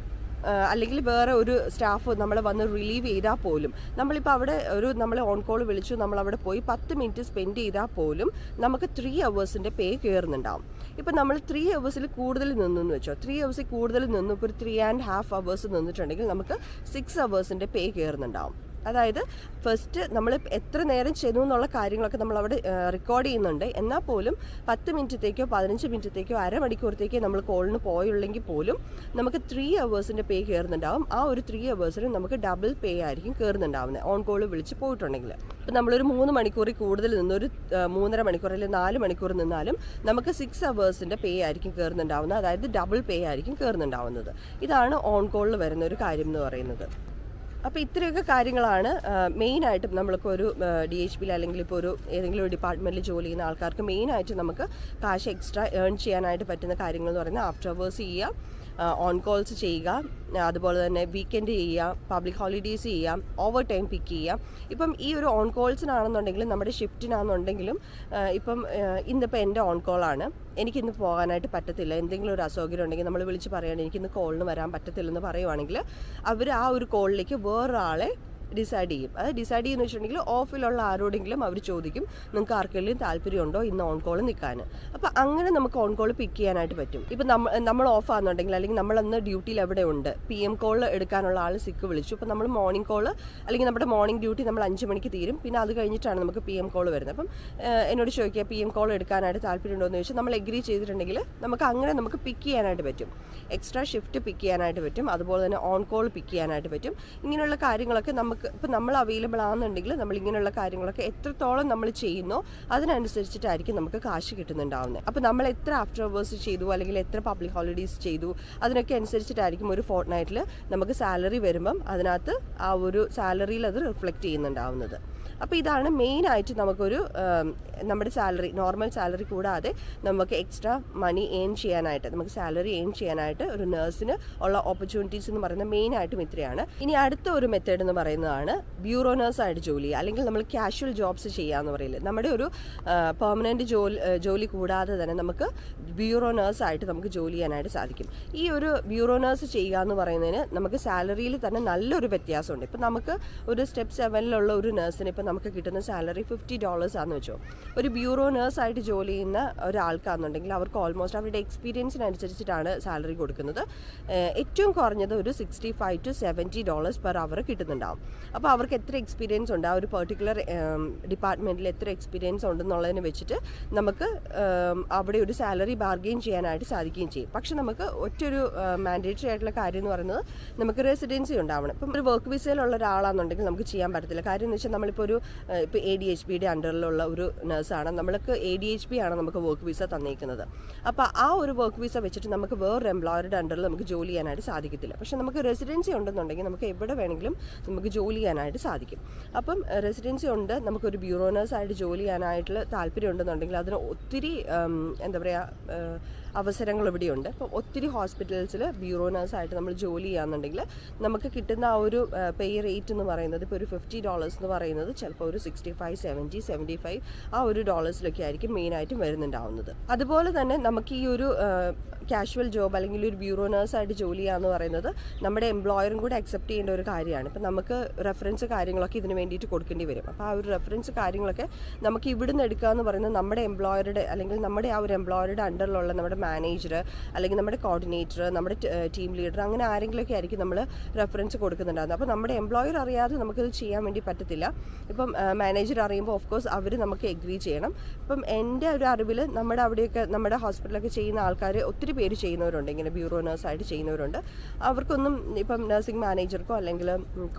ആ, അല്ലെങ്കിൽ വേറെ ഒരു സ്റ്റാഫ് നമ്മളെ വന്ന് റിലീവ് ചെയ്താൽ പോലും നമ്മളിപ്പോൾ അവിടെ ഒരു നമ്മളെ ഓൺ കോൾ വിളിച്ചു നമ്മൾ അവിടെ പോയി പത്ത് മിനിറ്റ് സ്പെൻഡ് ചെയ്താൽ പോലും നമുക്ക് ത്രീ അവേഴ്സിൻ്റെ പേ കയറുന്നുണ്ടാവും ഇപ്പം നമ്മൾ ത്രീ അവേഴ്സിൽ കൂടുതൽ നിന്നെന്ന് വെച്ചോ ത്രീ അവേഴ്സിൽ കൂടുതൽ നിന്ന് ഇപ്പോൾ ഒരു ത്രീ ആൻഡ് ഹാഫ് അവേഴ്സ് നിന്നിട്ടുണ്ടെങ്കിൽ നമുക്ക് സിക്സ് അവേഴ്സിൻ്റെ പേ കയറുന്നുണ്ടാവും അതായത് ഫസ്റ്റ് നമ്മൾ എത്ര നേരം ചെയ്തു എന്നുള്ള കാര്യങ്ങളൊക്കെ നമ്മൾ അവിടെ റെക്കോർഡ് ചെയ്യുന്നുണ്ട് എന്നാൽ പോലും പത്ത് മിനിറ്റത്തേക്കോ പതിനഞ്ച് മിനിറ്റത്തേക്കോ അരമണിക്കൂറത്തേക്കോ നമ്മൾ കോളിന് പോയുള്ളെങ്കിൽ പോലും നമുക്ക് ത്രീ അവേഴ്സിൻ്റെ പേ കയറുന്നുണ്ടാവും ആ ഒരു ത്രീ അവേഴ്സിന് നമുക്ക് ഡബിൾ പേ ആയിരിക്കും കയറുന്നുണ്ടാവുന്നത് ഓൺ കോൾ വിളിച്ച് പോയിട്ടുണ്ടെങ്കിൽ ഇപ്പം നമ്മളൊരു മൂന്ന് മണിക്കൂറിൽ കൂടുതൽ നിന്ന് ഒരു ആ, മൂന്നര മണിക്കൂർ അല്ലെങ്കിൽ നാല് മണിക്കൂർ നിന്നാലും നമുക്ക് സിക്സ് അവേഴ്സിൻ്റെ പേ ആയിരിക്കും കയറുന്നുണ്ടാവുന്നത് അതായത് ഡബിൾ പേ ആയിരിക്കും കയറുന്നുണ്ടാവുന്നത് ഇതാണ് ഓൺ കോളിൽ വരുന്ന ഒരു കാര്യം എന്ന് പറയുന്നത് അപ്പോൾ ഇത്രയൊക്കെ കാര്യങ്ങളാണ് മെയിനായിട്ടും നമ്മളിപ്പോൾ ഒരു ഡി എച്ച് പിയിൽ അല്ലെങ്കിൽ ഇപ്പോൾ ഒരു ഏതെങ്കിലും ഒരു ഡിപ്പാർട്ട്മെൻറ്റിൽ ജോലി ചെയ്യുന്ന ആൾക്കാർക്ക് മെയിനായിട്ട് നമുക്ക് കാശ് എക്സ്ട്രാ ഏൺ ചെയ്യാനായിട്ട് പറ്റുന്ന കാര്യങ്ങൾ എന്ന് പറയുന്നത് ആഫ്റ്റർ അവേഴ്സ് ചെയ്യുക ഓൺ കോൾസ് ചെയ്യുക ആ, അതുപോലെ തന്നെ വീക്കെൻഡ് ചെയ്യുക പബ്ലിക് ഹോളിഡേയ്സ് ചെയ്യാം ഓവർ ടൈം പിക്ക് ചെയ്യാം ഇപ്പം ഈ ഒരു ഓൺ കോൾസിനാണെന്നുണ്ടെങ്കിലും നമ്മുടെ ഷിഫ്റ്റിനാണെന്നുണ്ടെങ്കിലും ആ, ഇപ്പം ആ, ഇന്നിപ്പോൾ എൻ്റെ ഓൺ കോളാണ് എനിക്കിന്ന് പോകാനായിട്ട് പറ്റത്തില്ല എന്തെങ്കിലും ഒരു അസൗകര്യം ഉണ്ടെങ്കിൽ നമ്മൾ വിളിച്ച് പറയുകയാണ് എനിക്കിന്ന് കോളിന് വരാൻ പറ്റത്തില്ലെന്ന് പറയുവാണെങ്കിൽ അവർ ആ ഒരു കോളിലേക്ക് വേറൊരാളെ ഡിസൈഡ് ചെയ്യും അത് ഡിസൈഡ് ചെയ്യുന്ന വെച്ചിട്ടുണ്ടെങ്കിൽ ഓഫിലുള്ള ആരോടെങ്കിലും അവർ ചോദിക്കും നിങ്ങൾക്ക് ആർക്കെങ്കിലും താല്പര്യമുണ്ടോ ഇന്ന് ഓൺ കോൾ നിൽക്കാൻ അപ്പോൾ അങ്ങനെ നമുക്ക് ഓൺ കോൾ പിക്ക് ചെയ്യാനായിട്ട് പറ്റും ഇപ്പം നമ്മൾ നമ്മൾ ഓഫ് ആണെന്നുണ്ടെങ്കിൽ അല്ലെങ്കിൽ നമ്മളന്ന് ഡ്യൂട്ടിയിൽ എവിടെ ഉണ്ട് പി എം കോൾ എടുക്കാനുള്ള ആൾ സിക്ക് വിളിച്ചു അപ്പോൾ നമ്മൾ മോർണിംഗ് കോൾ അല്ലെങ്കിൽ നമ്മുടെ മോർണിംഗ് ഡ്യൂട്ടി നമ്മൾ അഞ്ച് മണിക്ക് തീരും പിന്നെ അത് കഴിഞ്ഞിട്ടാണ് നമുക്ക് പി എം കോൾ വരുന്നത് അപ്പം ഏഹ്, എന്നോട് ചോദിക്കുക പി എം കോൾ എടുക്കാനായിട്ട് താല്പര്യമുണ്ടോ എന്ന് ചോദിച്ചാൽ നമ്മൾ എഗ്രി ചെയ്തിട്ടുണ്ടെങ്കിൽ നമുക്ക് അങ്ങനെ നമുക്ക് പിക്ക് ചെയ്യാനായിട്ട് പറ്റും എക്സ്ട്രാ ഷിഫ്റ്റ് പിക്ക് ചെയ്യാനായിട്ട് പറ്റും അതുപോലെ തന്നെ ഓൺ കോൾ പിക്ക് ചെയ്യാനായിട്ട് പറ്റും ഇങ്ങനെയുള്ള കാര്യങ്ങളൊക്കെ നമുക്ക് ഇപ്പം നമ്മൾ അവൈലബിൾ ആണെന്നുണ്ടെങ്കിൽ നമ്മൾ ഇങ്ങനെയുള്ള കാര്യങ്ങളൊക്കെ എത്രത്തോളം നമ്മൾ ചെയ്യുന്നോ അതിനനുസരിച്ചിട്ടായിരിക്കും നമുക്ക് കാശ് കിട്ടുന്നുണ്ടാവുന്നത് അപ്പോൾ നമ്മൾ എത്ര ആഫ്റ്റർ അവേഴ്സ് ചെയ്തു അല്ലെങ്കിൽ എത്ര പബ്ലിക് ഹോളിഡേയ്സ് ചെയ്തു അതിനൊക്കെ അനുസരിച്ചിട്ടായിരിക്കും ഒരു ഫോർട്ട് നൈറ്റിൽ നമുക്ക് സാലറി വരുമ്പം അതിനകത്ത് ആ ഒരു സാലറിയിൽ അത് റിഫ്ലക്റ്റ് ചെയ്യുന്നുണ്ടാവുന്നത് അപ്പോൾ ഇതാണ് മെയിനായിട്ട് നമുക്കൊരു ഉം, നമ്മുടെ സാലറി നോർമൽ സാലറി കൂടാതെ നമുക്ക് എക്സ്ട്രാ മണി ഏൺ ചെയ്യാനായിട്ട് നമുക്ക് സാലറി ഏൺ ചെയ്യാനായിട്ട് ഒരു നഴ്സിന് ഉള്ള ഓപ്പർച്യൂണിറ്റീസ് എന്ന് പറയുന്നത് മെയിനായിട്ടും ഇത്രയാണ് ഇനി അടുത്ത ഒരു മെത്തേഡ് എന്ന് പറയുന്നതാണ് ബ്യൂറോ നഴ്സായിട്ട് ജോലി ചെയ്യുക അല്ലെങ്കിൽ നമ്മൾ കാഷ്വൽ ജോബ്സ് ചെയ്യാന്ന് പറയില്ലേ നമ്മുടെ ഒരു പെർമനൻറ്റ് ജോലി ഏഹ്, ജോലി കൂടാതെ തന്നെ നമുക്ക് ബ്യൂറോ നഴ്സായിട്ട് നമുക്ക് ജോലി ചെയ്യാനായിട്ട് സാധിക്കും ഈ ഒരു ബ്യൂറോ നഴ്സ് ചെയ്യുക എന്ന് പറയുന്നതിന് നമുക്ക് സാലറിയിൽ തന്നെ നല്ലൊരു വ്യത്യാസമുണ്ട് ഇപ്പം നമുക്ക് ഒരു സ്റ്റെപ്പ് സെവനിലുള്ള ഒരു നഴ്സിന് ഇപ്പം നമുക്ക് കിട്ടുന്ന സാലറി ഫിഫ്റ്റി ഡോളേഴ്സ് ആണെന്ന് വെച്ചോ ഒരു ബ്യൂറോ നഴ്സായിട്ട് ജോലി ചെയ്യുന്ന ഒരാൾക്കാണെന്നുണ്ടെങ്കിൽ അവർക്ക് ഓൾമോസ്റ്റ് അവരുടെ എക്സ്പീരിയൻസിനനുസരിച്ചിട്ടാണ് സാലറി കൊടുക്കുന്നത് ഏഹ് ഏറ്റവും കുറഞ്ഞത് ഒരു sixty five to seventy dollars per hour കിട്ടുന്നുണ്ടാവും അപ്പോൾ അവർക്ക് എത്ര എക്സ്പീരിയൻസ് ഉണ്ട് ആ ഒരു പെർട്ടിക്കുലർ ഡിപ്പാർട്ട്മെൻറ്റിൽ എത്ര എക്സ്പീരിയൻസ് ഉണ്ടെന്നുള്ളതിനെ വെച്ചിട്ട് നമുക്ക് ഏം, അവിടെ ഒരു സാലറി ബാർഗെയിൻ ചെയ്യാനായിട്ട് സാധിക്കുകയും ചെയ്യും പക്ഷെ നമുക്ക് ഒറ്റൊരു മാൻഡേറ്ററി ആയിട്ടുള്ള കാര്യം എന്ന് പറയുന്നത് നമുക്ക് റെസിഡൻസി ഉണ്ടാവണം ഇപ്പം ഒരു വർക്ക് വിസയിലുള്ള ഒരാളാണെന്നുണ്ടെങ്കിൽ നമുക്ക് ചെയ്യാൻ പറ്റത്തില്ല കാര്യം എന്ന് വെച്ചാൽ നമ്മളിപ്പോൾ ഒരു ഏഹ്, ഇപ്പോൾ എ ഡി എച്ച് പിയുടെ അണ്ടറിലുള്ള ഒരു നഴ്സാണ് നമ്മൾക്ക് എ ഡി എച്ച് പി ആണ് നമുക്ക് വർക്ക് വിസ തന്നേക്കുന്നത് അപ്പോൾ ആ ഒരു വർക്ക് വിസ വെച്ചിട്ട് നമുക്ക് വേറൊരു എംപ്ലോയറുടെ അണ്ടറിൽ നമുക്ക് ജോലി ചെയ്യാനായിട്ട് സാധിക്കത്തില്ല പക്ഷെ നമുക്ക് റെസിഡൻസി ഉണ്ടെന്നുണ്ടെങ്കിൽ നമുക്ക് എവിടെ വേണമെങ്കിലും നമുക്ക് ജോലി ചെയ്യാനായിട്ട് സാധിക്കും അപ്പം റെസിഡൻസി ഉണ്ട് നമുക്കൊരു ബ്യൂറോ നഴ്സായിട്ട് ജോലി ചെയ്യാനായിട്ടുള്ള താല്പര്യം ഉണ്ടെന്നുണ്ടെങ്കിൽ അതിന് ഒത്തിരി ഉം, എന്താ പറയുക അവസരങ്ങൾ ഇവിടെയുണ്ട് അപ്പോൾ ഒത്തിരി ഹോസ്പിറ്റൽസിൽ ബ്യൂറോ നഴ്സായിട്ട് നമ്മൾ ജോലി ചെയ്യാന്നുണ്ടെങ്കിൽ നമുക്ക് കിട്ടുന്ന ആ ഒരു പേ റേറ്റ് എന്ന് പറയുന്നത് ഇപ്പോൾ ഒരു ഫിഫ്റ്റി ഡോളേഴ്സ് എന്ന് പറയുന്നത് ചിലപ്പോൾ ഒരു sixty five seventy seventy five ആ ഒരു ഡോളേഴ്സിലൊക്കെ ആയിരിക്കും മെയിനായിട്ടും വരുന്നുണ്ടാവുന്നത് അതുപോലെ തന്നെ നമുക്ക് ഈ ഒരു കാഷ്വൽ ജോബ് അല്ലെങ്കിൽ ഒരു ബ്യൂറോ നഴ്സായിട്ട് ജോലി ചെയ്യുക എന്ന് പറയുന്നത് നമ്മുടെ എംപ്ലോയറും കൂടെ അക്സെപ്റ്റ് ചെയ്യേണ്ട ഒരു കാര്യമാണ് ഇപ്പം നമുക്ക് റെഫറൻസ് കാര്യങ്ങളൊക്കെ ഇതിന് വേണ്ടിയിട്ട് കൊടുക്കേണ്ടി വരും അപ്പോൾ ആ ഒരു റെഫറൻസ് കാര്യങ്ങളൊക്കെ നമുക്ക് ഇവിടുന്ന് എടുക്കുക എന്ന് പറയുന്നത് നമ്മുടെ എംപ്ലോയറുടെ അല്ലെങ്കിൽ നമ്മുടെ ആ ഒരു എംപ്ലോയറുടെ അണ്ടറിലുള്ള നമ്മുടെ മാനേജർ അല്ലെങ്കിൽ നമ്മുടെ കോർഡിനേറ്റർ നമ്മുടെ ടീം ലീഡർ അങ്ങനെ ആരെങ്കിലുമൊക്കെ ആയിരിക്കും നമ്മൾ റെഫറൻസ് കൊടുക്കുന്നുണ്ടാകുന്നത് അപ്പോൾ നമ്മുടെ എംപ്ലോയർ അറിയാതെ നമുക്കത് ചെയ്യാൻ വേണ്ടി പറ്റത്തില്ല ഇപ്പം മാനേജർ അറിയുമ്പോൾ ഓഫ് കോഴ്സ് അവർ നമുക്ക് എഗ്രി ചെയ്യണം ഇപ്പം എൻ്റെ ഒരു അറിവിൽ നമ്മുടെ അവിടെയൊക്കെ നമ്മുടെ ഹോസ്പിറ്റലൊക്കെ ചെയ്യുന്ന ആൾക്കാർ ഒത്തിരി പേര് ചെയ്യുന്നവരുണ്ട് ഇങ്ങനെ ബ്യൂറോ നഴ്സായിട്ട് ചെയ്യുന്നവരുണ്ട് അവർക്കൊന്നും ഇപ്പം നഴ്സിംഗ് മാനേജർക്കോ അല്ലെങ്കിൽ കോർഡിനേറ്റർ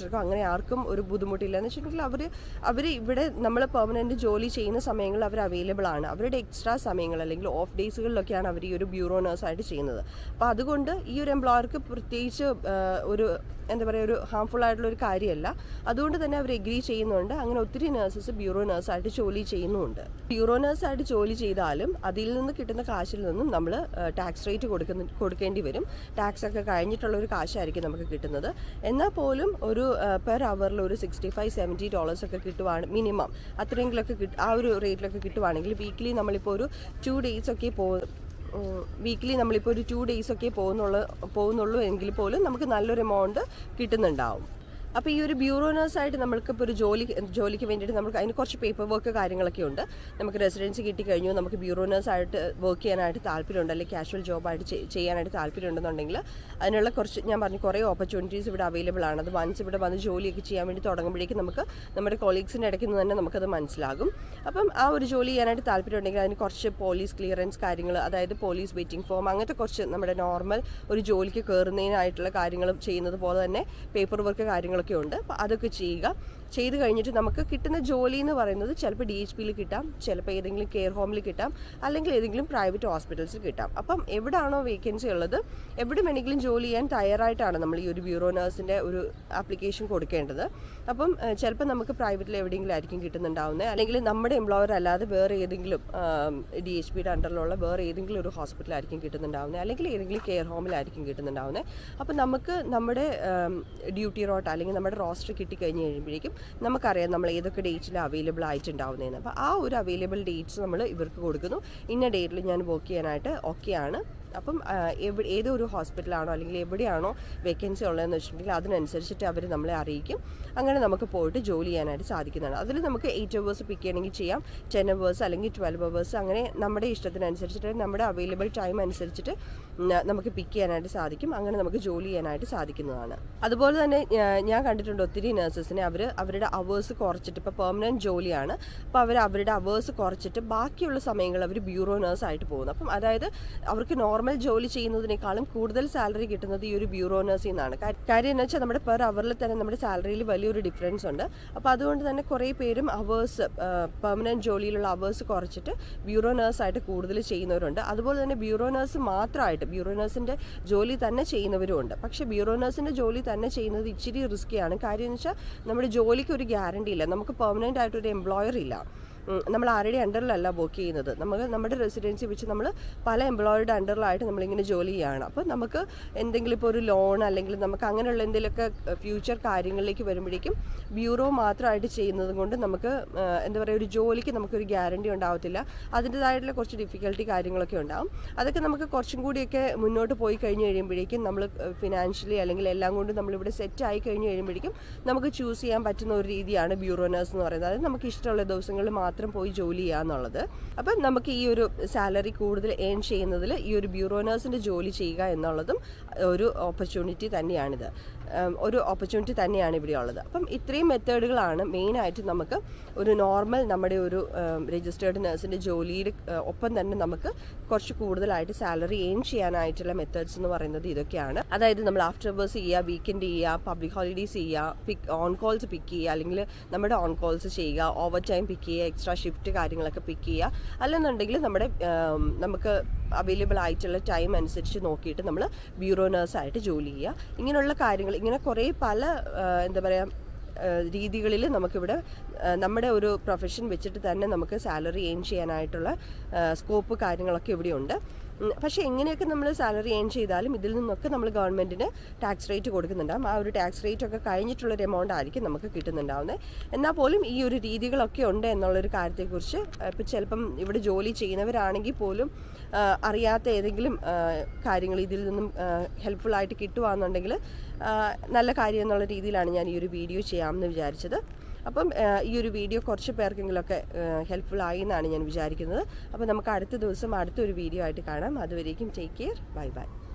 സൂപ്പർവൈസർക്കോ അങ്ങനെ ആർക്കും ഒരു ബുദ്ധിമുട്ടില്ല എന്ന് വെച്ചിട്ടുണ്ടെങ്കിൽ അവർ അവർ ഇവിടെ നമ്മൾ പെർമനൻറ്റ് ജോലി ചെയ്യുന്ന സമയങ്ങളിൽ അവർ അവൈലബിൾ ആണ് അവരുടെ എക്സ്ട്രാ സമയങ്ങൾ അല്ലെങ്കിൽ ഓഫ് ഡേയ്സുകളിലൊക്കെയാണ് അവർ ഈ ഒരു ബ്യൂറോ നഴ്സായിട്ട് ചെയ്യുന്നത് അപ്പോൾ അതുകൊണ്ട് ഈ ഒരു എംപ്ലോയർക്ക് പ്രത്യേകിച്ച് ആ, ഒരു എന്താ പറയുക ഒരു ഹാംഫുൾ ആയിട്ടുള്ള ഒരു കാര്യമല്ല അതുകൊണ്ട് തന്നെ അവർ എഗ്രി ചെയ്യുന്നുണ്ട് അങ്ങനെ ഒത്തിരി നഴ്സസ് ബ്യൂറോ നഴ്സായിട്ട് ജോലി ചെയ്യുന്നുമുണ്ട് ബ്യൂറോ നഴ്സായിട്ട് ജോലി ചെയ്താലും അതിൽ നിന്ന് കിട്ടുന്ന കാശിൽ നിന്നും നമ്മൾ ടാക്സ് റേറ്റ് കൊടുക്കുന്ന കൊടുക്കേണ്ടി വരും ടാക്സ് ഒക്കെ കഴിഞ്ഞിട്ടുള്ള ഒരു കാശായിരിക്കും നമുക്ക് കിട്ടുന്നത് എന്നാൽ പോലും ഒരു പെർ അവറിൽ ഒരു സിക്സ്റ്റി ഫൈവ് സെവൻറ്റി ഡോളേഴ്സ് ഒക്കെ കിട്ടുവാണ് മിനിമം അത്രയെങ്കിലൊക്കെ കിട്ട ആ ഒരു റേറ്റിലൊക്കെ കിട്ടുവാണെങ്കിൽ വീക്കിലി നമ്മളിപ്പോൾ ഒരു ടു ഡേയ്സ് ഒക്കെ പോ വീക്കിലി നമ്മളിപ്പോൾ ഒരു ടു ഡേയ്സ് ഒക്കെ പോകുന്നുള്ളൂ പോകുന്നുള്ളൂ എങ്കിൽ പോലും നമുക്ക് നല്ലൊരു എമൗണ്ട് കിട്ടുന്നുണ്ടാവും അപ്പോൾ ഈ ഒരു ബ്യൂറോ നഴ്സായിട്ട് നമ്മൾക്കിപ്പോൾ ഒരു ജോലി ജോലിക്ക് വേണ്ടിയിട്ട് നമുക്ക് അതിന് കുറച്ച് പേപ്പർ വർക്ക് കാര്യങ്ങളൊക്കെ ഉണ്ട് നമുക്ക് റെസിഡൻസി കിട്ടിക്കഴിഞ്ഞു നമുക്ക് ബ്യൂറോ നഴ്സായിട്ട് വർക്ക് ചെയ്യാനായിട്ട് താല്പര്യമുണ്ട് അല്ലെങ്കിൽ കാഷ്വൽ ജോബായിട്ട് ചെയ്യാനായിട്ട് താല്പര്യമുണ്ടെന്നുണ്ടെങ്കിൽ അതിനുള്ള കുറച്ച് ഞാൻ പറഞ്ഞു കുറേ ഓപ്പർച്യൂണിറ്റീസ് ഇവിടെ അവൈലബിൾ ആണ് അത് വൺസ് ഇവിടെ വന്ന് ജോലിയൊക്കെ ചെയ്യാൻ വേണ്ടി തുടങ്ങുമ്പോഴേക്കും നമുക്ക് നമ്മുടെ കൊളീഗ്സിൻ്റെ ഇടയ്ക്ക് നിന്ന് തന്നെ നമുക്കത് മനസ്സിലാകും അപ്പം ആ ഒരു ജോലി ചെയ്യാനായിട്ട് താല്പര്യമുണ്ടെങ്കിൽ അതിന് കുറച്ച് പോലീസ് ക്ലിയറൻസ് കാര്യങ്ങൾ അതായത് പോലീസ് വെയിറ്റിംഗ് ഫോം അങ്ങനത്തെ കുറച്ച് നമ്മുടെ നോർമൽ ഒരു ജോലിക്ക് കയറുന്നതിനായിട്ടുള്ള കാര്യങ്ങളും ചെയ്യുന്നത് പോലെ തന്നെ പേപ്പർ വർക്ക് കാര്യങ്ങളൊക്കെ ഉണ്ട് അപ്പോൾ അതൊക്കെ ചെയ്യുക ചെയ്ത് കഴിഞ്ഞിട്ട് നമുക്ക് കിട്ടുന്ന ജോലി എന്ന് പറയുന്നത് ചിലപ്പോൾ ഡി എച്ച് പിയിൽ കിട്ടാം ചിലപ്പോൾ ഏതെങ്കിലും കെയർ ഹോമിൽ കിട്ടാം അല്ലെങ്കിൽ ഏതെങ്കിലും പ്രൈവറ്റ് ഹോസ്പിറ്റൽസിൽ കിട്ടാം അപ്പം എവിടെയാണോ വേക്കൻസി ഉള്ളത് എവിടെ വേണമെങ്കിലും ജോലി ചെയ്യാൻ തയ്യാറായിട്ടാണ് നമ്മൾ ഈ ഒരു ബ്യൂറോ നഴ്സിൻ്റെ ഒരു ആപ്ലിക്കേഷൻ കൊടുക്കേണ്ടത് അപ്പം ഏഹ്, ചിലപ്പോൾ നമുക്ക് പ്രൈവറ്റിൽ എവിടെയെങ്കിലും ആയിരിക്കും കിട്ടുന്നുണ്ടാവുന്നത് അല്ലെങ്കിൽ നമ്മുടെ എംപ്ലോയർ അല്ലാതെ വേറെ ഏതെങ്കിലും ഡി എച്ച് പിയുടെ അണ്ടറിലുള്ള വേറെ ഏതെങ്കിലും ഒരു ഹോസ്പിറ്റലായിരിക്കും കിട്ടുന്നുണ്ടാവുന്നത് അല്ലെങ്കിൽ ഏതെങ്കിലും കെയർ ഹോമിലായിരിക്കും കിട്ടുന്നുണ്ടാവുന്നത് അപ്പം നമുക്ക് നമ്മുടെ ഡ്യൂട്ടി റോട്ട് അല്ലെങ്കിൽ നമ്മുടെ റോസ്റ്റർ കിട്ടിക്കഴിഞ്ഞ് കഴിയുമ്പോഴേക്കും നമുക്കറിയാം നമ്മൾ ഏതൊക്കെ ഡേറ്റിൽ അവൈലബിൾ ആയിട്ടുണ്ടാവുന്നതെന്ന് അപ്പോൾ ആ ഒരു അവൈലബിൾ ഡേറ്റ്സ് നമ്മൾ ഇവർക്ക് കൊടുക്കുന്നു ഇന്ന ഡേറ്റിൽ ഞാൻ വർക്ക് ചെയ്യാനായിട്ട് ഓക്കെയാണ് അപ്പം ആ, എവിടെ ഏതോ ഒരു ഹോസ്പിറ്റലാണോ അല്ലെങ്കിൽ എവിടെയാണോ വേക്കൻസി ഉള്ളതെന്ന് വെച്ചിട്ടുണ്ടെങ്കിൽ അതിനനുസരിച്ചിട്ട് അവർ നമ്മളെ അറിയിക്കും അങ്ങനെ നമുക്ക് പോയിട്ട് ജോലി ചെയ്യാനായിട്ട് സാധിക്കുന്നതാണ് അതിൽ നമുക്ക് എയ്റ്റ് അവേഴ്സ് പിക്ക് ചെയ്യണമെങ്കിൽ ചെയ്യാം ടെൻ അവേഴ്സ് അല്ലെങ്കിൽ ട്വൽവ് അവേഴ്സ് അങ്ങനെ നമ്മുടെ ഇഷ്ടത്തിനനുസരിച്ചിട്ട് നമ്മുടെ അവൈലബിൾ ടൈം അനുസരിച്ചിട്ട് ഉം, നമുക്ക് പിക്ക് ചെയ്യാനായിട്ട് സാധിക്കും അങ്ങനെ നമുക്ക് ജോലി ചെയ്യാനായിട്ട് സാധിക്കുന്നതാണ് അതുപോലെ തന്നെ ഞാ- ഞാൻ കണ്ടിട്ടുണ്ട് ഒത്തിരി നഴ്സസിനെ അവർ അവരുടെ അവേഴ്സ് കുറച്ചിട്ട് ഇപ്പോൾ പെർമനൻറ്റ് ജോലിയാണ് അപ്പോൾ അവർ അവരുടെ അവേഴ്സ് കുറച്ചിട്ട് ബാക്കിയുള്ള സമയങ്ങൾ അവർ ബ്യൂറോ nurse ആയിട്ട് പോകുന്നു അപ്പം അതായത് അവർക്ക് നോർമൽ ജോലി ചെയ്യുന്നതിനേക്കാളും കൂടുതൽ സാലറി കിട്ടുന്നത് ഈ ഒരു ബ്യൂറോ നഴ്സിൽ നിന്നാണ് കാ- കാര്യം എന്ന് വെച്ചാൽ നമ്മുടെ പെർ അവറിൽ തന്നെ നമ്മുടെ സാലറിയിൽ വലിയൊരു ഡിഫറൻസ് ഉണ്ട് അപ്പോൾ അതുകൊണ്ട് തന്നെ കുറേ പേരും അവേഴ്സ് പെർമനൻറ്റ് ജോലിയിലുള്ള അവേഴ്സ് കുറച്ചിട്ട് ബ്യൂറോ നഴ്സായിട്ട് കൂടുതൽ ചെയ്യുന്നവരുണ്ട് അതുപോലെ തന്നെ ബ്യൂറോ നഴ്സ് മാത്രമായിട്ട് ബ്യൂറോ നഴ്സിൻ്റെ ജോലി തന്നെ ചെയ്യുന്നവരുമുണ്ട് പക്ഷേ ബ്യൂറോ നഴ്സിൻ്റെ ജോലി തന്നെ ചെയ്യുന്നത് ഇച്ചിരി റിസ്ക്കിയാണ് കാര്യം എന്ന് വെച്ചാൽ നമ്മുടെ ജോലിക്ക് ഒരു ഗ്യാരണ്ടി ഇല്ല നമുക്ക് പെർമനൻ്റ് ആയിട്ടൊരു എംപ്ലോയർ ഇല്ല ഉം, നമ്മൾ ആരുടെ അണ്ടറിലല്ല വർക്ക് ചെയ്യുന്നത് നമുക്ക് നമ്മുടെ റെസിഡൻസി വെച്ച് നമ്മൾ പല എംപ്ലോയറുടെ അണ്ടറിലായിട്ട് നമ്മളിങ്ങനെ ജോലി ചെയ്യുകയാണ് അപ്പോൾ നമുക്ക് എന്തെങ്കിലും ഇപ്പോൾ ഒരു ലോൺ അല്ലെങ്കിൽ നമുക്ക് അങ്ങനെയുള്ള എന്തെങ്കിലുമൊക്കെ ഫ്യൂച്ചർ കാര്യങ്ങളിലേക്ക് വരുമ്പോഴേക്കും ബ്യൂറോ മാത്രമായിട്ട് ചെയ്യുന്നത് കൊണ്ട് നമുക്ക് ആ, എന്താ പറയുക ഒരു ജോലിക്ക് നമുക്കൊരു ഗ്യാരണ്ടി ഉണ്ടാവത്തില്ല അതിൻ്റെതായിട്ടുള്ള കുറച്ച് ഡിഫിക്കൽട്ടി കാര്യങ്ങളൊക്കെ ഉണ്ടാവും അതൊക്കെ നമുക്ക് കുറച്ചും കൂടിയൊക്കെ മുന്നോട്ട് പോയി കഴിഞ്ഞ് കഴിയുമ്പോഴേക്കും നമ്മൾ ഫിനാൻഷ്യലി അല്ലെങ്കിൽ എല്ലാം കൊണ്ടും നമ്മളിവിടെ സെറ്റ് ആയി കഴിഞ്ഞ് കഴിയുമ്പോഴേക്കും നമുക്ക് ചൂസ് ചെയ്യാൻ പറ്റുന്ന ഒരു രീതിയാണ് ബ്യൂറോ നഴ്സ് എന്ന് പറയുന്നത് അതായത് നമുക്ക് ഇഷ്ടമുള്ള ദിവസങ്ങളിൽ മാത്രം പോയി ജോലി ചെയ്യുക എന്നുള്ളത് അപ്പം നമുക്ക് ഈ ഒരു സാലറി കൂടുതൽ ഏൺ ചെയ്യുന്നതിൽ ഈ ഒരു ബ്യൂറോ നഴ്സിൻ്റെ ജോലി ചെയ്യുക എന്നുള്ളതും ഒരു ഓപ്പർച്യൂണിറ്റി തന്നെയാണിത് ഉം, ഒരു ഓപ്പർച്യൂണിറ്റി തന്നെയാണ് ഇവിടെ ഉള്ളത് അപ്പം ഇത്രയും മെത്തേഡുകളാണ് മെയിനായിട്ട് നമുക്ക് ഒരു നോർമൽ നമ്മുടെ ഒരു രജിസ്റ്റേർഡ് നഴ്സിൻ്റെ ജോലിയുടെ ഏഹ്, ഒപ്പം തന്നെ നമുക്ക് കുറച്ച് കൂടുതലായിട്ട് സാലറി ഏൺ ചെയ്യാനായിട്ടുള്ള മെത്തേഡ്സ് എന്ന് പറയുന്നത് ഇതൊക്കെയാണ് അതായത് നമ്മൾ ആഫ്റ്റർ അവേഴ്സ് ചെയ്യുക വീക്കെൻഡ് ചെയ്യുക പബ്ലിക് ഹോളിഡേയ്സ് ചെയ്യുക പിക്ക് ഓൺ കോൾസ് പിക്ക് ചെയ്യുക അല്ലെങ്കിൽ നമ്മുടെ ഓൺ കോൾസ് ചെയ്യുക ഓവർ ടൈം പിക്ക് ചെയ്യുക എക്സ്ട്രാ ഷിഫ്റ്റ് കാര്യങ്ങളൊക്കെ പിക്ക് ചെയ്യുക അല്ലെന്നുണ്ടെങ്കിൽ നമ്മുടെ ഉം, നമുക്ക് അവൈലബിൾ ആയിട്ടുള്ള ടൈം അനുസരിച്ച് നോക്കിയിട്ട് നമ്മൾ ബ്യൂറോ നഴ്സായിട്ട് ജോലി ചെയ്യുക ഇങ്ങനെയുള്ള കാര്യങ്ങൾ ഇങ്ങനെ കുറേ പല ആ, എന്താ പറയുക രീതികളിൽ നമുക്കിവിടെ ആ, നമ്മുടെ ഒരു പ്രൊഫഷൻ വെച്ചിട്ട് തന്നെ നമുക്ക് സാലറി ഏൺ ചെയ്യാനായിട്ടുള്ള സ്കോപ്പ് കാര്യങ്ങളൊക്കെ ഇവിടെയുണ്ട് ഉം, പക്ഷേ എങ്ങനെയൊക്കെ നമ്മൾ സാലറി ഏൺ ചെയ്താലും ഇതിൽ നിന്നൊക്കെ നമ്മൾ ഗവൺമെൻറ്റിന് ടാക്സ് റേറ്റ് കൊടുക്കുന്നുണ്ടാവും ആ ഒരു ടാക്സ് റേറ്റ് ഒക്കെ കഴിഞ്ഞിട്ടുള്ളൊരു എമൗണ്ട് ആയിരിക്കും നമുക്ക് കിട്ടുന്നുണ്ടാവുന്നത് എന്നാൽ പോലും ഈ ഒരു രീതികളൊക്കെ ഉണ്ട് എന്നുള്ളൊരു കാര്യത്തെക്കുറിച്ച് ഇപ്പോൾ ചിലപ്പം ഇവിടെ ജോലി ചെയ്യുന്നവരാണെങ്കിൽ പോലും ആ, അറിയാത്ത ഏതെങ്കിലും ആ, കാര്യങ്ങൾ ഇതിൽ നിന്നും ഹെൽപ്ഫുൾ ആയിട്ട് കിട്ടുകയാണെന്നുണ്ടെങ്കിൽ ആ, നല്ല കാര്യം എന്നുള്ള രീതിയിലാണ് ഞാൻ ഈ ഒരു വീഡിയോ ചെയ്യാമെന്ന് വിചാരിച്ചത് അപ്പം ആ, ഈ ഒരു വീഡിയോ കുറച്ച് പേർക്കെങ്കിലുമൊക്കെ ഹെൽപ്ഫുൾ ആയി എന്നാണ് ഞാൻ വിചാരിക്കുന്നത് അപ്പോൾ നമുക്ക് അടുത്ത ദിവസം അടുത്തൊരു വീഡിയോ ആയിട്ട് കാണാം അതുവരേക്കും ടേക്ക് കെയർ ബൈ ബൈ